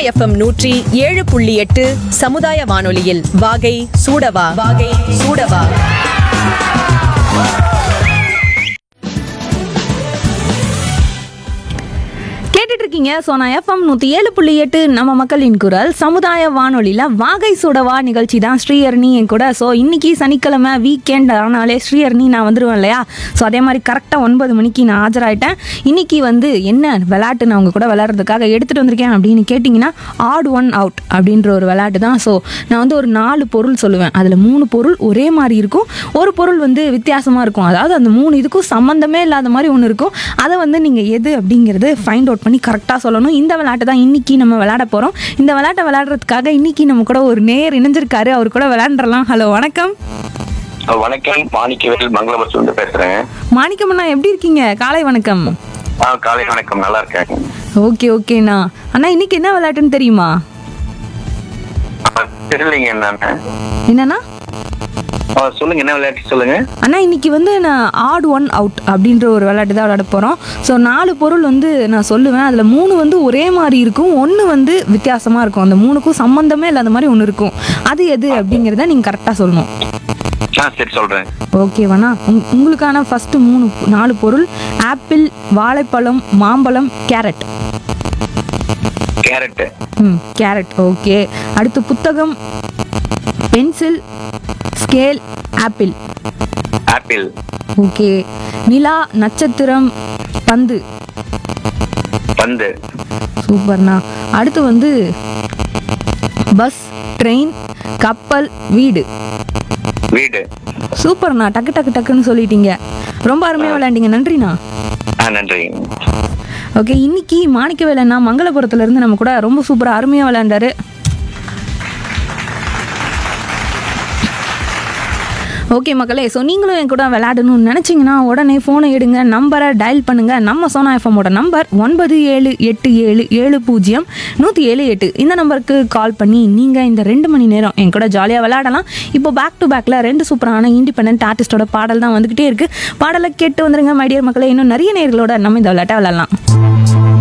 FM நூற்றி ஏழு புள்ளி எட்டு சமுதாய வானொலியில் வாகை சூடவா வாகை சூடவா கேட்டுட்டு இருக்கீங்க சோனா எஃப்எம் நூற்றி ஏழு புள்ளி எட்டு நம்ம மக்களின் குரல் சமுதாய வானொலியில் வாகை சுடவா நிகழ்ச்சி தான் ஸ்ரீஹரணி என் கூட ஸோ இன்னைக்கு சனிக்கிழமை வீக்கெண்ட் ஆனாலே ஸ்ரீஹரணி நான் வந்துடுவேன் இல்லையா ஸோ அதே மாதிரி கரெக்டாக ஒன்பது மணிக்கு நான் ஆஜராயிட்டேன் இன்னைக்கு வந்து என்ன விளையாட்டு நான் உங்க கூட விளையாடுறதுக்காக எடுத்துகிட்டு வந்திருக்கேன் அப்படின்னு கேட்டிங்கன்னா ஆட் ஒன் அவுட் அப்படின்ற ஒரு விளையாட்டு தான் ஸோ நான் வந்து ஒரு நாலு பொருள் சொல்லுவேன் அதில் மூணு பொருள் ஒரே மாதிரி இருக்கும் ஒரு பொருள் வந்து வித்தியாசமாக இருக்கும் அதாவது அந்த மூணு இதுக்கும் சம்மந்தமே இல்லாத மாதிரி ஒன்று இருக்கும் அதை வந்து நீங்கள் எது அப்படிங்கிறது ஃபைண்ட் அவுட் பண்ணி கரெக்டாக சொல்லணும் இந்த விளையாட்டு தான் இன்னைக்கு நம்ம விளையாட போகிறோம் இந்த விளையாட்டை விளையாடுறதுக்காக இன்னைக்கு நம்ம கூட ஒரு நேர் இணைஞ்சிருக்காரு அவர் கூட விளையாண்டுறலாம் ஹலோ வணக்கம் வணக்கம் மாணிக்கவேல் மங்களபுரத்துல இருந்து பேசுறேன் மாணிக்கம்ண்ணா எப்படி இருக்கீங்க காலை வணக்கம் ஆ காலை வணக்கம் நல்லா இருக்கேன் ஓகே ஓகேண்ணா அண்ணா இன்னைக்கு என்ன விளையாட்டுன்னு தெரியுமா ஆ, தெரியலைங்க என்னன்னு என்னண்ணா ஆ, சொல்லுங்க என்ன விளையாட்டு சொல்லுங்க அண்ணா இன்னைக்கு வந்து நான் ஆட் ஒன் அவுட் அப்படின்ற ஒரு விளையாட்டு தான் விளையாட போகிறோம் ஸோ நாலு பொருள் வந்து நான் சொல்லுவேன் அதில் மூணு வந்து ஒரே மாதிரி இருக்கும் ஒன்று வந்து வித்தியாசமாக இருக்கும் அந்த மூணுக்கும் சம்மந்தமே இல்லாத மாதிரி ஒன்று இருக்கும் அது எது அப்படிங்கிறத நீங்கள் கரெக்டாக சொல்லணும் ஆ சரி சொல்றேன் ஓகேவாண்ணா உங் உங்களுக்கான ஃபஸ்ட்டு மூணு நாலு பொருள் ஆப்பிள் வாழைப்பழம் மாம்பழம் கேரட் கேரட் ம் கேரட் ஓகே அடுத்து புத்தகம் pencil scale apple apple okay நிலா நட்சத்திரம் பந்து பந்து சூப்பர்ண்ணா அடுத்து வந்து பஸ் ட்ரெயின் கப்பல் வீடு வீடு சூப்பர்ண்ணா டக்கு டக்கு டக்குன்னு சொல்லிட்டீங்க ரொம்ப அருமையாக விளையாண்டீங்க நன்றிண்ணா ஆ நன்றி ஓகே இன்னைக்கு மாணிக்கவேலண்ணா மங்களபுரத்துல இருந்து நம்ம கூட ரொம்ப சூப்பராக அருமையாக விளையாண்டாரு ஓகே மக்களே ஸோ நீங்களும் என் கூட விளையாடணும்னு நினச்சிங்கன்னா உடனே ஃபோனை எடுங்க நம்பரை டயல் பண்ணுங்கள் நம்ம சோனா எஃப்எம்மோட நம்பர் ஒன்பது ஏழு எட்டு ஏழு ஏழு பூஜ்ஜியம் நூற்றி ஏழு எட்டு இந்த நம்பருக்கு கால் பண்ணி நீங்கள் இந்த ரெண்டு மணி நேரம் என் கூட ஜாலியாக விளையாடலாம் இப்போ பேக் டு பேக்கில் ரெண்டு சூப்பரான இண்டிபெண்ட் ஆர்டிஸ்டோட பாடல் தான் வந்துக்கிட்டே இருக்குது பாடலை கேட்டு வந்துருங்க மைடியர் மக்களே இன்னும் நிறைய நேர்களோட நம்ம இந்த விளையாட்டை விளையாடலாம்